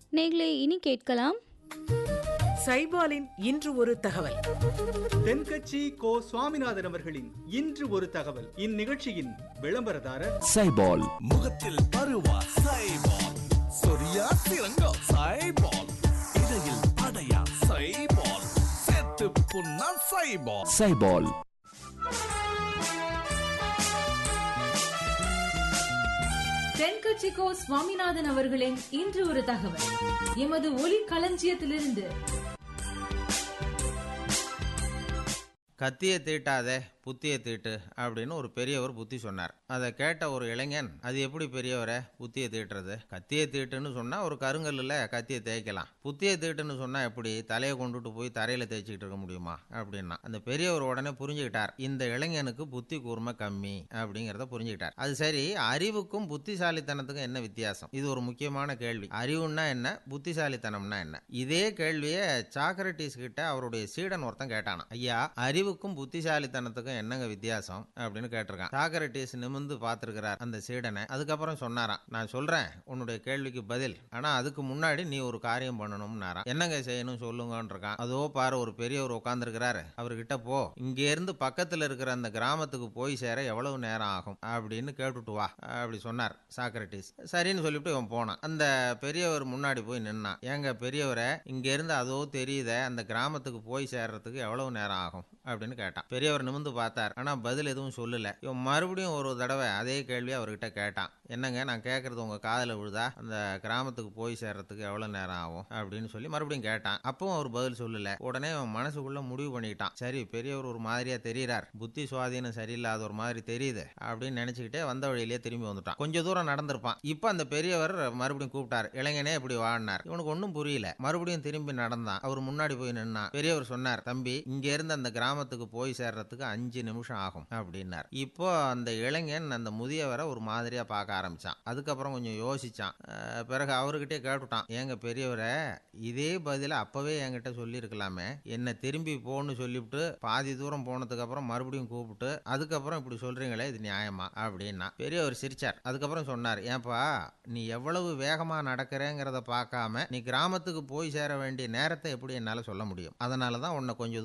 நேர்களே இனி கேட்கலாம் சைபாலின் இன்று ஒரு தகவல் தென்கட்சி கோ சுவாமிநாதன் அவர்களின் இன்று ஒரு தகவல் இந்நிகழ்ச்சியின் விளம்பரதாரர் சைபால் முகத்தில் பருவா சைபால் சொரியா சிறங்கோ சைபால் இடையில் படையா சைபால் செத்து புண்ணா சைபால் சைபால் தென்கட்சிக்கோ சுவாமிநாதன் அவர்களின் இன்று ஒரு தகவல் எமது ஒலி களஞ்சியத்திலிருந்து கத்தியை தீட்டாதே புத்தியை தீட்டு அப்படின்னு ஒரு பெரியவர் புத்தி சொன்னார் அதை கேட்ட ஒரு இளைஞன் அது எப்படி பெரியவரை புத்தியை தீட்டுறது கத்தியை தீட்டுன்னு சொன்னால் ஒரு கருங்கல்லில் கத்தியை தேய்க்கலாம் புத்தியை தீட்டுன்னு சொன்னால் எப்படி தலையை கொண்டுட்டு போய் தரையில் தேய்ச்சிக்கிட்டு இருக்க முடியுமா அப்படின்னா அந்த பெரியவர் உடனே புரிஞ்சுக்கிட்டார் இந்த இளைஞனுக்கு புத்தி கூர்மை கம்மி அப்படிங்கிறத புரிஞ்சுக்கிட்டார் அது சரி அறிவுக்கும் புத்திசாலித்தனத்துக்கும் என்ன வித்தியாசம் இது ஒரு முக்கியமான கேள்வி அறிவுன்னா என்ன புத்திசாலித்தனம்னா என்ன இதே கேள்வியை சாக்ரட்டிஸ் கிட்ட அவருடைய சீடன் ஒருத்தன் கேட்டானா ஐயா அறிவுக்கும் புத்திசாலித்தனத்துக்கும் என்னங்க வித்தியாசம் அப்படின்னு கேட்டிருக்கான் சாக்ரட்டிஸ் நிமிந்து பார்த்திருக்கிறார் அந்த சீடனை அதுக்கப்புறம் சொன்னாராம் நான் சொல்றேன் உன்னுடைய கேள்விக்கு பதில் ஆனா அதுக்கு முன்னாடி நீ ஒரு காரியம் பண்ணணும்னாராம் என்னங்க செய்யணும் சொல்லுங்கன்னு இருக்கான் அதோ பாரு ஒரு பெரியவர் உட்காந்துருக்கிறாரு அவர்கிட்ட போ இங்க இருந்து பக்கத்துல இருக்கிற அந்த கிராமத்துக்கு போய் சேர எவ்வளவு நேரம் ஆகும் அப்படின்னு கேட்டுட்டு வா அப்படி சொன்னார் சாக்ரட்டிஸ் சரின்னு சொல்லிவிட்டு இவன் போனான் அந்த பெரியவர் முன்னாடி போய் நின்னான் ஏங்க பெரியவரை இங்க இருந்து அதோ தெரியுதே அந்த கிராமத்துக்கு போய் சேர்றதுக்கு எவ்வளவு நேரம் ஆகும் அப்படின்னு கேட்டான் பெரியவர் நிமிந்து பார்த்தார் ஆனா பதில் எதுவும் சொல்லல இவன் மறுபடியும் ஒரு தடவை அதே கேள்வி அவர்கிட்ட கேட்டான் என்னங்க நான் கேட்கறது உங்க காதுல விழுதா அந்த கிராமத்துக்கு போய் சேர்றதுக்கு எவ்வளவு நேரம் ஆகும் அப்படின்னு சொல்லி மறுபடியும் கேட்டான் அப்பவும் அவர் பதில் சொல்லல உடனே அவன் மனசுக்குள்ள முடிவு பண்ணிட்டான் சரி பெரியவர் ஒரு மாதிரியா தெரியறார் புத்தி சுவாதீனம் சரியில்லாத ஒரு மாதிரி தெரியுது அப்படின்னு நினைச்சுக்கிட்டே வந்த வழியிலேயே திரும்பி வந்துட்டான் கொஞ்ச தூரம் நடந்திருப்பான் இப்ப அந்த பெரியவர் மறுபடியும் கூப்பிட்டார் இளைஞனே இப்படி வாழ்னார் இவனுக்கு ஒன்றும் புரியல மறுபடியும் திரும்பி நடந்தான் அவர் முன்னாடி போய் நின்னான் பெரியவர் சொன்னார் தம்பி இங்க இருந்து அந்த கிராமத்துக்கு போய் சேர்றதுக்கு அஞ்சு நிமிஷம் ஆகும் அப்படின்னார் இப்போ அந்த இளைஞன் அந்த முதியவரை ஒரு மாதிரியா பார்க்க ஆரம்பிச்சான் அதுக்கப்புறம் கொஞ்சம் யோசிச்சான் அஹ் பிறகு அவர்கிட்டே கேட்டுட்டான் ஏங்க பெரியவரை இதே பதில அப்பவே என்கிட்ட சொல்லியிருக்கலாமே என்ன திரும்பி போன்னு சொல்லிவிட்டு பாதி தூரம் போனதுக்கு அப்புறம் மறுபடியும் கூப்பிட்டு அதுக்கப்புறம் இப்படி சொல்றீங்களே இது நியாயமா அப்படின்னா பெரியவர் சிரிச்சார் அதுக்கப்புறம் சொன்னார் ஏன்பா நீ எவ்வளவு வேகமா நடக்கிறேங்கிறத பார்க்காம நீ கிராமத்துக்கு போய் சேர வேண்டிய நேரத்தை எப்படி என்னால சொல்ல முடியும் அதனால தான் உன்னை கொஞ்சம்